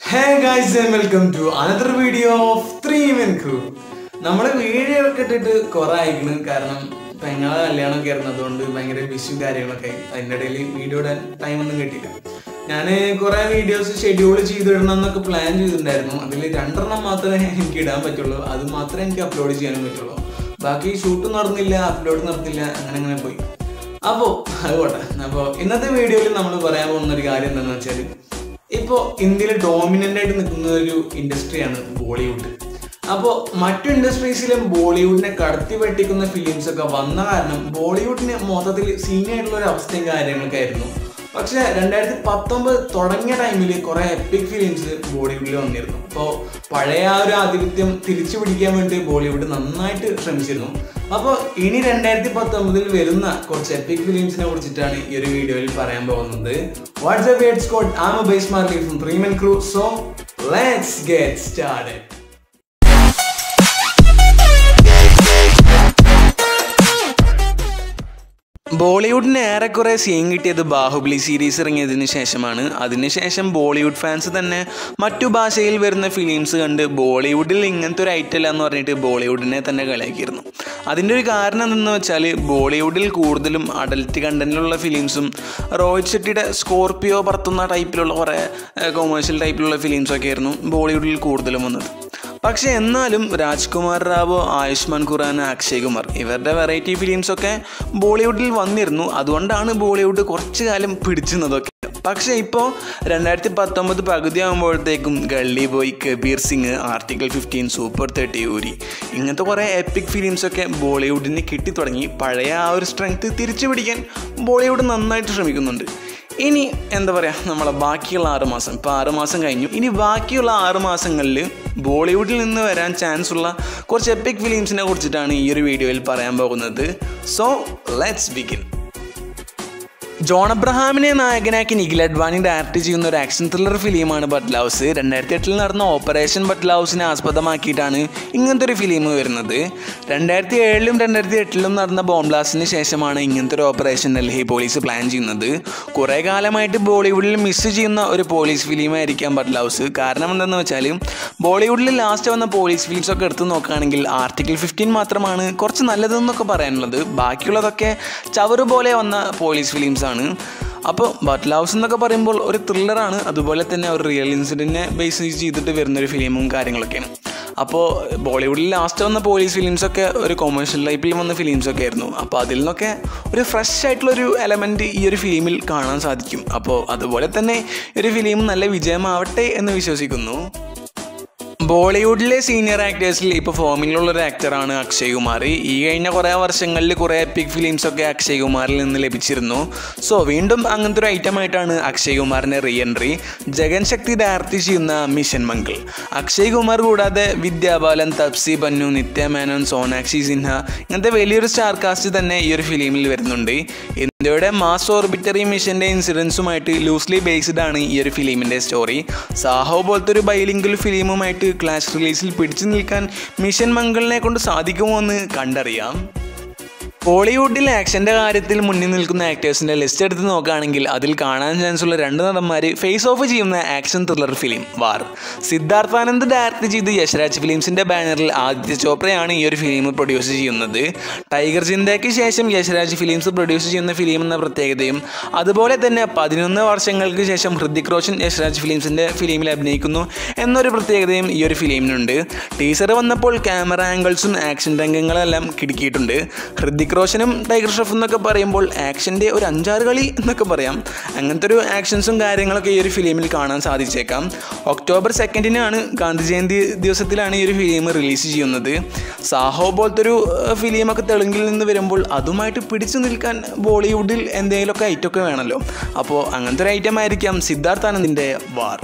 hey guys and welcome to another video of three men crew നമ്മൾ video ഒക്കെ ഇട്ടിട്ട് കുറെ അയക്കണം കാരണം പെങ്ങളെ കല്യാണമൊക്കെ ആയിരുന്നു അതുകൊണ്ട് ഭയങ്കര ബിസിയും കാര്യങ്ങളൊക്കെ ആയി അതിൻ്റെ ഇടയിൽ വീഡിയോ ഇടാൻ ടൈമൊന്നും കിട്ടിയില്ല ഞാൻ കുറെ വീഡിയോസ് ഷെഡ്യൂൾ ചെയ്തിടണം എന്നൊക്കെ പ്ലാൻ ചെയ്തിട്ടുണ്ടായിരുന്നു അതിൽ രണ്ടെണ്ണം മാത്രമേ എനിക്ക് ഇടാൻ പറ്റുള്ളൂ അത് മാത്രമേ എനിക്ക് അപ്ലോഡ് ചെയ്യാനും പറ്റുള്ളൂ ബാക്കി ഷൂട്ട് നടന്നില്ല അപ്ലോഡ് നടന്നില്ല അങ്ങനെ അങ്ങനെ പോയി അപ്പോൾ അത് പോട്ടെ അപ്പോൾ ഇന്നത്തെ വീഡിയോയിൽ നമ്മൾ പറയാൻ പോകുന്ന ഒരു കാര്യം എന്താണെന്ന് വെച്ചാൽ ഇപ്പോൾ ഇന്ത്യയിൽ ഡോമിനൻ്റ് ആയിട്ട് നിൽക്കുന്ന ഒരു ഇൻഡസ്ട്രിയാണ് ബോളിവുഡ് അപ്പോൾ മറ്റു ഇൻഡസ്ട്രീസിലും ബോളിവുഡിനെ കടത്തി വെട്ടിക്കുന്ന ഫിലിംസ് ഒക്കെ വന്ന കാരണം ബോളിവുഡിന് മൊത്തത്തിൽ സീനിയായിട്ടുള്ള ഒരു അവസ്ഥയും കാര്യങ്ങളൊക്കെ ആയിരുന്നു പക്ഷെ രണ്ടായിരത്തി പത്തൊമ്പത് തുടങ്ങിയ ടൈമിൽ കുറെ എപ്പിക് ഫിലിംസ് ബോളിവുഡിൽ വന്നിരുന്നു അപ്പോൾ പഴയ ആ ഒരു ആധിപത്യം തിരിച്ചു പിടിക്കാൻ വേണ്ടി ബോളിവുഡ് നന്നായിട്ട് ശ്രമിച്ചിരുന്നു അപ്പോൾ ഇനി രണ്ടായിരത്തി പത്തൊമ്പതിൽ വരുന്ന കുറച്ച് എപ്പിക് ഫിലിംസിനെ കുറിച്ചിട്ടാണ് ഈ ഒരു വീഡിയോയിൽ പറയാൻ പോകുന്നത് വാട്സ്ആപ്പ് വേഡ് സ്കോട്ട് ആം ബേസ് മാർലി from three men crew so let's get started ബോളിവുഡിന് ഏറെക്കുറെ സീൻ കിട്ടിയത് ബാഹുബലി സീരീസ് ഇറങ്ങിയതിന് ശേഷമാണ് അതിനുശേഷം ബോളിവുഡ് ഫാൻസ് തന്നെ മറ്റു ഭാഷയിൽ വരുന്ന ഫിലിംസ് കണ്ട് ബോളിവുഡിൽ ഇങ്ങനത്തെ ഒരു ഐറ്റം എന്ന് പറഞ്ഞിട്ട് ബോളിവുഡിനെ തന്നെ കളിയാക്കിയിരുന്നു അതിൻ്റെ ഒരു കാരണം എന്തെന്ന് വെച്ചാൽ ബോളിവുഡിൽ കൂടുതലും അഡൽറ്റ് കണ്ടന്റിലുള്ള ഫിലിംസും റോഹിത് ഷെട്ടിയുടെ സ്കോർപിയോ പറത്തുന്ന ടൈപ്പിലുള്ള കുറേ കൊമേഴ്ഷ്യൽ ടൈപ്പിലുള്ള ഫിലിംസൊക്കെ ആയിരുന്നു ബോളിവുഡിൽ കൂടുതലും വന്നത് പക്ഷെ എന്നാലും രാജ്കുമാർ റാവു ആയുഷ്മാൻ ഖുറാന അക്ഷയ് കുമാർ ഇവരുടെ വെറൈറ്റി ഫിലിംസൊക്കെ ബോളിവുഡിൽ വന്നിരുന്നു അതുകൊണ്ടാണ് ബോളിവുഡ് കുറച്ചു കാലം പിടിച്ചുന്നതൊക്കെ പക്ഷേ ഇപ്പോൾ രണ്ടായിരത്തി പത്തൊമ്പത് പകുതി ആകുമ്പോഴത്തേക്കും Gully boy Kabir Singh article fifteen super thirty Uri ഇങ്ങനത്തെ കുറേ എപ്പിക് ഫിലിംസൊക്കെ ബോളിവുഡിന് കിട്ടി തുടങ്ങി പഴയ ആ ഒരു സ്ട്രെങ്ത് തിരിച്ചു പിടിക്കാൻ ബോളിവുഡ് നന്നായിട്ട് ശ്രമിക്കുന്നുണ്ട് ഇനി എന്താ പറയുക നമ്മളെ ബാക്കിയുള്ള ആറ് മാസം ഇപ്പോൾ ആറ് മാസം കഴിഞ്ഞു ഇനി ബാക്കിയുള്ള ആറ് മാസങ്ങളിൽ ബോളിവുഡിൽ നിന്ന് വരാൻ ചാൻസ് ഉള്ള കുറച്ച് എപ്പിക് ഫിലിംസിനെ കുറിച്ചിട്ടാണ് ഈ ഒരു വീഡിയോയിൽ പറയാൻ പോകുന്നത് സോ ലെറ്റ്സ് ബിഗിൻ ജോൺ അബ്രഹാമിനെ നായകനാക്കി നിഖിൽ അഡ്വാനി ഡയറക്റ്റ് ചെയ്യുന്ന ഒരു ആക്ഷൻ ത്രില്ലർ ഫിലിമാണ് ബട്ട്ലൗസ് രണ്ടായിരത്തി എട്ടിൽ നടന്ന ഓപ്പറേഷൻ ബട്ട്ലൗസിനെ ആസ്പദമാക്കിയിട്ടാണ് ഇങ്ങനത്തെ ഒരു ഫിലിം വരുന്നത് രണ്ടായിരത്തി ഏഴിലും രണ്ടായിരത്തി എട്ടിലും നടന്ന ബോംബ് ബ്ലാസ്റ്റിന് ശേഷമാണ് ഇങ്ങനത്തെ ഒരു ഓപ്പറേഷൻ ഡൽഹി പോലീസ് പ്ലാൻ ചെയ്യുന്നത് കുറേ കാലമായിട്ട് ബോളിവുഡിൽ മിസ് ചെയ്യുന്ന ഒരു പോലീസ് ഫിലിമായിരിക്കാം ബട്ട്ലൗസ് കാരണം എന്തെന്ന് വെച്ചാൽ ബോളിവുഡിൽ ലാസ്റ്റ് വന്ന പോലീസ് ഫിലിംസ് ഒക്കെ എടുത്ത് നോക്കുകയാണെങ്കിൽ ആർട്ടിക്കിൾ ഫിഫ്റ്റീൻ മാത്രമാണ് കുറച്ച് നല്ലതെന്നൊക്കെ പറയാനുള്ളത് ബാക്കിയുള്ളതൊക്കെ ചവറ് പോലെ വന്ന പോലീസ് ഫിലിംസ് ആണ് അപ്പോൾ ബട്ട്ൽ ഹൗസ് എന്നൊക്കെ പറയുമ്പോൾ ഒരു ത്രില്ലറാണ് അതുപോലെ തന്നെ ഒരു റിയൽ ഇൻസിഡൻറ്റിനെ ബേസ് ചെയ്തിട്ട് വരുന്നൊരു ഫിലിമും കാര്യങ്ങളൊക്കെയാണ് അപ്പോൾ ബോളിവുഡിൽ ലാസ്റ്റ് വന്ന പോലീസ് ഫിലിംസൊക്കെ ഒരു കൊമേഴ്ഷ്യൽ ടൈപ്പിൽ വന്ന ഫിലിംസൊക്കെ ആയിരുന്നു അപ്പോൾ അതിൽ നിന്നൊക്കെ ഒരു ഫ്രഷ് ആയിട്ടുള്ളൊരു എലമെൻറ്റ് ഈ ഒരു ഫിലിമിൽ കാണാൻ സാധിക്കും അപ്പോൾ അതുപോലെ തന്നെ ഈ ഒരു ഫിലിം നല്ല വിജയമാവട്ടെ എന്ന് വിശ്വസിക്കുന്നു ബോളിവുഡിലെ സീനിയർ ആക്ടേഴ്സിൽ ഇപ്പോൾ ഫോമിലുള്ള ഒരു ആക്ടറാണ് അക്ഷയ് കുമാർ ഈ കഴിഞ്ഞ കുറേ വർഷങ്ങളിൽ കുറേ എപ്പിക് ഫിലിംസ് ഒക്കെ അക്ഷയ് കുമാറിൽ നിന്ന് ലഭിച്ചിരുന്നു സോ വീണ്ടും അങ്ങനത്തെ ഒരു ഐറ്റം ആയിട്ടാണ് അക്ഷയ് കുമാറിൻ്റെ റീ എൻട്രി ജഗൻ ശക്തി ഡയറക്റ്റ് ചെയ്യുന്ന മിഷൻ മംഗൾ അക്ഷയ് കുമാർ കൂടാതെ വിദ്യാബാലൻ തപ്സി ബന്നു നിത്യ മേനോൻ സോനാക്ഷി സിൻഹ ഇങ്ങനത്തെ വലിയൊരു സ്റ്റാർ കാസ്റ്റ് തന്നെ ഈ ഒരു ഫിലിമിൽ വരുന്നുണ്ട് ഇന്ത്യയുടെ മാസ് ഓർബിറ്ററി മിഷൻ്റെ ഇൻസിഡൻസുമായിട്ട് ലൂസ്ലി ബേസ്ഡ് ആണ് ഈ ഒരു ഫിലിമിൻ്റെ സ്റ്റോറി സാഹോ പോലത്തെ ഒരു ബൈലിംഗൽ ഫിലിമുമായിട്ട് ക്ലാഷ് റിലീസിൽ പിടിച്ചു നിൽക്കാൻ മിഷൻ മംഗളിനെ കൊണ്ട് സാധിക്കുമോ എന്ന് കണ്ടറിയാം ബോളിവുഡിൽ ആക്ഷൻ്റെ കാര്യത്തിൽ മുന്നിൽ നിൽക്കുന്ന ആക്ടേഴ്സിൻ്റെ ലിസ്റ്റ് എടുത്ത് നോക്കുകയാണെങ്കിൽ അതിൽ കാണാൻ ചാൻസ് ഉള്ള രണ്ട് നടന്മാർ ഫേസ് ഓഫ് ചെയ്യുന്ന ആക്ഷൻ ത്രില്ലർ ഫിലിം വാർ സിദ്ധാർത്ഥാനന്ദ് ഡയറക്റ്റ് ചെയ്ത് യശ്രാജ് ഫിലിംസിൻ്റെ ബാനറിൽ ആദിത്യ ചോപ്രയാണ് ഈ ഒരു ഫിലിം പ്രൊഡ്യൂസ് ചെയ്യുന്നത് ടൈഗർ ചിന്തയ്ക്ക് ശേഷം യശ്രാജ് ഫിലിംസ് പ്രൊഡ്യൂസ് ചെയ്യുന്ന ഫിലിം എന്ന പ്രത്യേകതയും അതുപോലെ തന്നെ പതിനൊന്ന് വർഷങ്ങൾക്ക് ശേഷം ഹൃതിക് റോഷൻ യശ്രാജ് ഫിലിംസിൻ്റെ ഫിലിമിൽ അഭിനയിക്കുന്നു എന്നൊരു പ്രത്യേകതയും ഈ ഒരു ഫിലിമിനുണ്ട് ടീസർ വന്നപ്പോൾ ക്യാമറ ആംഗിൾസും ആക്ഷൻ രംഗങ്ങളെല്ലാം കിടുക്കിയിട്ടുണ്ട് ഹൃതിക് റോഷനും ടൈഗർ ഷ്രഫ് എന്നൊക്കെ പറയുമ്പോൾ ആക്ഷൻ്റെ ഒരു അഞ്ചാറ് കളി എന്നൊക്കെ പറയാം അങ്ങനത്തെ ഒരു ആക്ഷൻസും കാര്യങ്ങളൊക്കെ ഈ ഒരു ഫിലിമിൽ കാണാൻ സാധിച്ചേക്കാം ഒക്ടോബർ സെക്കൻഡിനാണ് ഗാന്ധി ജയന്തി ദിവസത്തിലാണ് ഈ ഒരു ഫിലിം റിലീസ് ചെയ്യുന്നത് സാഹോ പോലത്തെ ഒരു ഫിലിമൊക്കെ തെലുങ്കിൽ നിന്ന് വരുമ്പോൾ അതുമായിട്ട് പിടിച്ചു നിൽക്കാൻ ബോളിവുഡിൽ എന്തെങ്കിലുമൊക്കെ ഐറ്റമൊക്കെ വേണമല്ലോ അപ്പോൾ അങ്ങനത്തെ ഒരു ഐറ്റം ആയിരിക്കാം സിദ്ധാർത്ഥ് ആനന്ദിൻ്റെ വാർ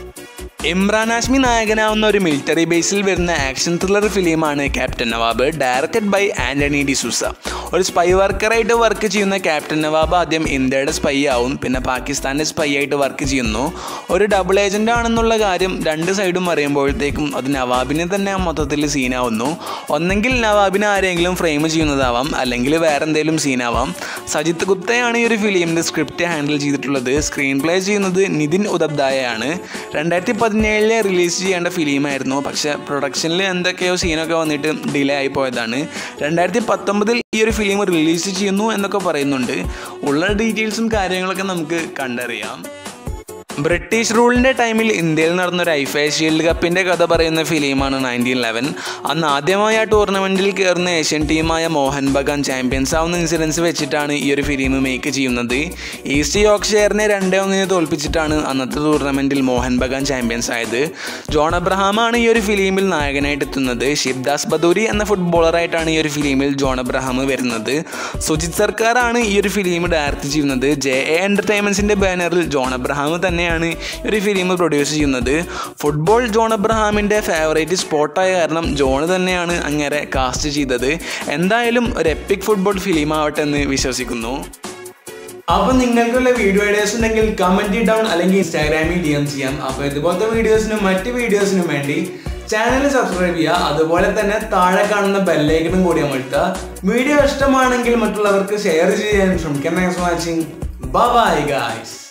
ഇമ്രാൻ ഹാഷ്മി നായകനാവുന്ന ഒരു മിലിറ്ററി ബേസിൽ വരുന്ന ആക്ഷൻ ത്രില്ലർ ഫിലിമാണ് captain Nawab directed by Anthony D'Souza ഒരു സ്പൈ വർക്കറായിട്ട് വർക്ക് ചെയ്യുന്ന ക്യാപ്റ്റൻ നവാബ് ആദ്യം ഇന്ത്യയുടെ സ്പൈ ആവും പിന്നെ പാകിസ്ഥാൻ്റെ സ്പൈ ആയിട്ട് വർക്ക് ചെയ്യുന്നു ഒരു ഡബിൾ ഏജൻ്റ് ആണെന്നുള്ള കാര്യം രണ്ട് സൈഡും അറിയുമ്പോഴത്തേക്കും അത് നവാബിനെ തന്നെ മൊത്തത്തിൽ സീനാവുന്നു ഒന്നെങ്കിൽ നവാബിനെ ആരെങ്കിലും ഫ്രെയിം ചെയ്യുന്നതാവാം അല്ലെങ്കിൽ വേറെ എന്തെങ്കിലും സീനാവാം സജിത്ത് ഗുപ്തയാണ് ഈ ഒരു ഫിലിമിൻ്റെ സ്ക്രിപ്റ്റ് ഹാൻഡിൽ ചെയ്തിട്ടുള്ളത് സ്ക്രീൻ പ്ലേ ചെയ്യുന്നത് നിതിൻ ഉദബ്ദായയാണ് രണ്ടായിരത്തി പതിനേഴില് റിലീസ് ചെയ്യേണ്ട ഫിലിമായിരുന്നു പക്ഷേ പ്രൊഡക്ഷനിൽ എന്തൊക്കെയോ സീനൊക്കെ വന്നിട്ട് ഡിലേ ആയി പോയതാണ് രണ്ടായിരത്തി പത്തൊമ്പതിൽ ഈ ഒരു ഫിലിം റിലീസ് ചെയ്യുന്നു എന്നൊക്കെ പറയുന്നുണ്ട് ഉള്ള ഡീറ്റെയിൽസും കാര്യങ്ങളൊക്കെ നമുക്ക് കണ്ടറിയാം ബ്രിട്ടീഷ് റൂളിൻ്റെ ടൈമിൽ ഇന്ത്യയിൽ നടന്ന ഒരു ഐഫ ഷീൽഡ് കപ്പിൻ്റെ കഥ പറയുന്ന ഫിലിമാണ് നയൻറ്റീൻ ലെവൻ അന്ന് ആദ്യമായി ആ ടൂർണമെൻറ്റിൽ കയറുന്ന ഏഷ്യൻ ടീമായ മോഹൻ ബഗാൻ ചാമ്പ്യൻസ് ആവുന്ന ഇൻസിഡൻസ് വെച്ചിട്ടാണ് ഈ ഒരു ഫിലിം മേക്ക് ചെയ്യുന്നത് ഈസ്റ്റ് യോർക്ക്ഷയറിനെ രണ്ടേ ഒന്നിന് തോൽപ്പിച്ചിട്ടാണ് അന്നത്തെ ടൂർണമെൻറ്റിൽ മോഹൻ ബഗാൻ ചാമ്പ്യൻസ് ആയത് ജോൺ അബ്രഹാമാണ് ഈ ഒരു ഫിലിമിൽ നായകനായിട്ട് എത്തുന്നത് ശിവദാസ് ബദൂരി എന്ന ഫുട്ബോളറായിട്ടാണ് ഈ ഒരു ഫിലിമിൽ ജോൺ അബ്രഹാം വരുന്നത് സുജിത് സർക്കാരാണ് ഈ ഒരു ഫിലിം ഡയറക്റ്റ് ചെയ്യുന്നത് ജെ എ എൻ്റർടൈൻമെൻറ്റ്സിൻ്റെ ബാനറിൽ ജോൺ അബ്രഹാം തന്നെയാണ് ഈ ഒരു ഫിലിം പ്രൊഡ്യൂസ് ചെയ്യുന്നത് ഫുട്ബോൾ ജോൺ അബ്രഹാമിൻ്റെ ഫേവറേറ്റ് സ്പോട്ടായ കാരണം ജോൺ തന്നെയാണ് അങ്ങനെ കാസ്റ്റ് ചെയ്തത് എന്തായാലും ഒരു എപ്പിക് ഫുട്ബോൾ ഫിലിം ആവട്ടെ എന്ന് വിശ്വസിക്കുന്നു അപ്പോൾ നിങ്ങൾക്കുള്ള വീഡിയോ ഐഡിയാസ് ഉണ്ടെങ്കിൽ കമൻറ്റ് ഡൗൺ അല്ലെങ്കിൽ ഇൻസ്റ്റാഗ്രാമിൽ ഡി എം ചെയ്യാം അപ്പോൾ ഇതുപോലത്തെ വീഡിയോസിനും മറ്റ് വീഡിയോസിനും വേണ്ടി ചാനൽ സബ്സ്ക്രൈബ് ചെയ്യുക അതുപോലെ തന്നെ താഴെ കാണുന്ന ബെല്ലൈക്കണും കൂടി അമർത്തുക വീഡിയോ ഇഷ്ടമാണെങ്കിൽ മറ്റുള്ളവർക്ക് ഷെയർ ചെയ്യാൻ ശ്രമിക്കാം thanks for watching bye guys